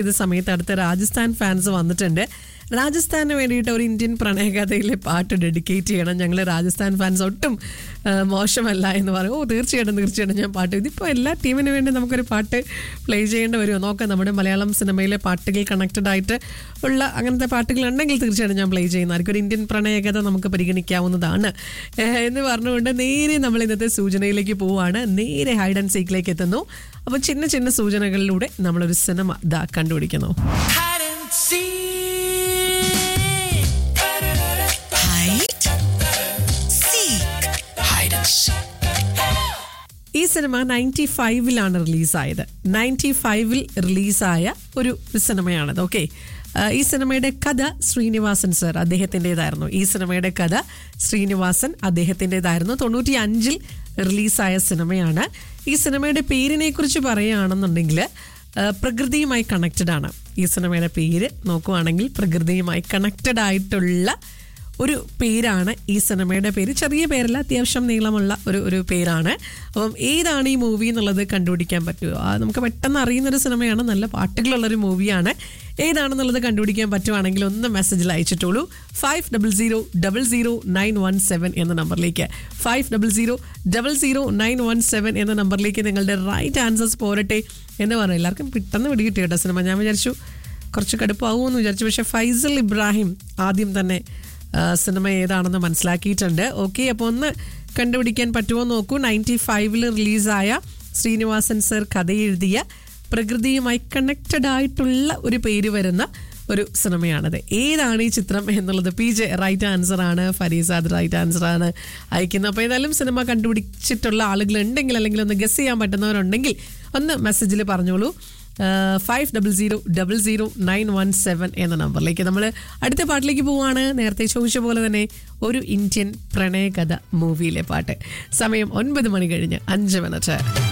ഇത് സമയത്ത് അടുത്ത രാജസ്ഥാൻ ഫാൻസ് വന്നിട്ടുണ്ട് രാജസ്ഥാന് വേണ്ടിയിട്ട് ഒരു ഇന്ത്യൻ പ്രണയകഥയിലെ പാട്ട് ഡെഡിക്കേറ്റ് ചെയ്യണം ഞങ്ങൾ രാജസ്ഥാൻ ഫാൻസ് ഒട്ടും ആ, മോശമല്ല എന്ന് പറയും ഓ തീർച്ചയായിട്ടും തീർച്ചയായിട്ടും ഞാൻ പാട്ട് ഇതിപ്പോൾ എല്ലാ ടീമിന് വേണ്ടി നമുക്കൊരു പാട്ട് പ്ലേ ചെയ്യേണ്ടി വരുമോ നോക്കാം നമ്മുടെ മലയാളം സിനിമയിലെ പാട്ടുകൾ കണക്റ്റഡ് ആയിട്ട് ഉള്ള അങ്ങനത്തെ പാട്ടുകൾ ഉണ്ടെങ്കിൽ തീർച്ചയായിട്ടും ഞാൻ പ്ലേ ചെയ്യുന്നതായിരിക്കും ഒരു ഇന്ത്യൻ പ്രണയകഥ നമുക്ക് പരിഗണിക്കാവുന്നതാണ് ഏഹ് എന്ന് പറഞ്ഞുകൊണ്ട് നേരെ നമ്മൾ ഇന്നത്തെ സൂചനയിലേക്ക് പോവുകയാണ് നേരെ ഹൈഡ് ആൻഡ് സീക്കിലേക്ക് എത്തുന്നു അപ്പോൾ ചിന്ന ചിന്ന സൂചനകളിലൂടെ നമ്മളൊരു സിനിമ ഇതാ കണ്ടുപിടിക്കുന്നു hide and seek. Hide, seek, Hide and seek. ഈ സിനിമ നയൻറ്റി ഫൈവിലാണ് റിലീസായത് നയൻറ്റി ഫൈവിൽ റിലീസായ ഒരു സിനിമയാണത് ഓക്കെ ഈ സിനിമയുടെ കഥ ശ്രീനിവാസൻ സർ അദ്ദേഹത്തിൻ്റെതായിരുന്നു ഈ സിനിമയുടെ കഥ ശ്രീനിവാസൻ അദ്ദേഹത്തിൻ്റെതായിരുന്നു തൊണ്ണൂറ്റി അഞ്ചിൽ റിലീസായ സിനിമയാണ് ഈ സിനിമയുടെ പേരിനെ കുറിച്ച് പറയുകയാണെന്നുണ്ടെങ്കിൽ ആ, പ്രകൃതിയുമായി കണക്റ്റഡ് ആണ് ഈ സിനിമയുടെ പേര് നോക്കുവാണെങ്കിൽ പ്രകൃതിയുമായി കണക്റ്റഡ് ആയിട്ടുള്ള ഒരു പേരാണ് ഈ സിനിമയുടെ പേര് ചെറിയ പേരല്ല അത്യാവശ്യം നീളമുള്ള ഒരു ഒരു പേരാണ് അപ്പം ഏതാണ് ഈ മൂവി എന്നുള്ളത് കണ്ടുപിടിക്കാൻ പറ്റുമോ ആ, നമുക്ക് പെട്ടെന്ന് അറിയുന്നൊരു സിനിമയാണ് നല്ല പാട്ടുകളുള്ളൊരു മൂവിയാണ് ഏതാണെന്നുള്ളത് കണ്ടുപിടിക്കാൻ പറ്റുവാണെങ്കിൽ ഒന്ന് മെസ്സേജിൽ അയച്ചിട്ടുള്ളൂ five double zero double zero nine one seven എന്ന നമ്പറിലേക്ക് five double zero double zero nine one seven എന്ന നമ്പറിലേക്ക് നിങ്ങളുടെ റൈറ്റ് ആൻസേഴ്സ് പോരട്ടെ എന്ന് പറഞ്ഞു എല്ലാവർക്കും പെട്ടെന്ന് പിടികിട്ടി കേട്ടോ സിനിമ ഞാൻ വിചാരിച്ചു കുറച്ച് കടുപ്പാവുമെന്ന് വിചാരിച്ചു പക്ഷേ ഫൈസൽ ഇബ്രാഹിം ആദ്യം തന്നെ ആ, സിനിമ ഏതാണെന്ന് മനസ്സിലാക്കിയിട്ടുണ്ട് ഓക്കെ അപ്പോൾ ഒന്ന് കണ്ടുപിടിക്കാൻ പറ്റുമോ എന്ന് നോക്കൂ നയൻറ്റി ഫൈവിൽ റിലീസായ ശ്രീനിവാസൻ സർ കഥ എഴുതിയ പ്രകൃതിയുമായി കണക്റ്റഡ് ആയിട്ടുള്ള ഒരു പേര് വരുന്ന ഒരു സിനിമയാണത് ഏതാണ് ഈ ചിത്രം എന്നുള്ളത് പി ജെ റൈറ്റ് ആൻസർ ആണ് ഫരീസാദ് റൈറ്റ് ആൻസർ ആണ് അയക്കുന്നത് അപ്പോൾ ഏതായാലും സിനിമ കണ്ടുപിടിച്ചിട്ടുള്ള ആളുകൾ ഉണ്ടെങ്കിൽ അല്ലെങ്കിൽ ഒന്ന് ഗസ് ചെയ്യാൻ പറ്റുന്നവരുണ്ടെങ്കിൽ ഒന്ന് മെസ്സേജിൽ പറഞ്ഞോളൂ five double zero double zero nine one seven എന്ന നമ്പറിലേക്ക് നമ്മൾ അടുത്ത പാട്ടിലേക്ക് പോവാണ് നേരത്തെ ചോദിച്ച പോലെ തന്നെ ഒരു ഇന്ത്യൻ പ്രണയകഥ മൂവിയിലെ പാട്ട് സമയം ഒൻപത് മണി കഴിഞ്ഞ് അഞ്ച് മിനിറ്റ്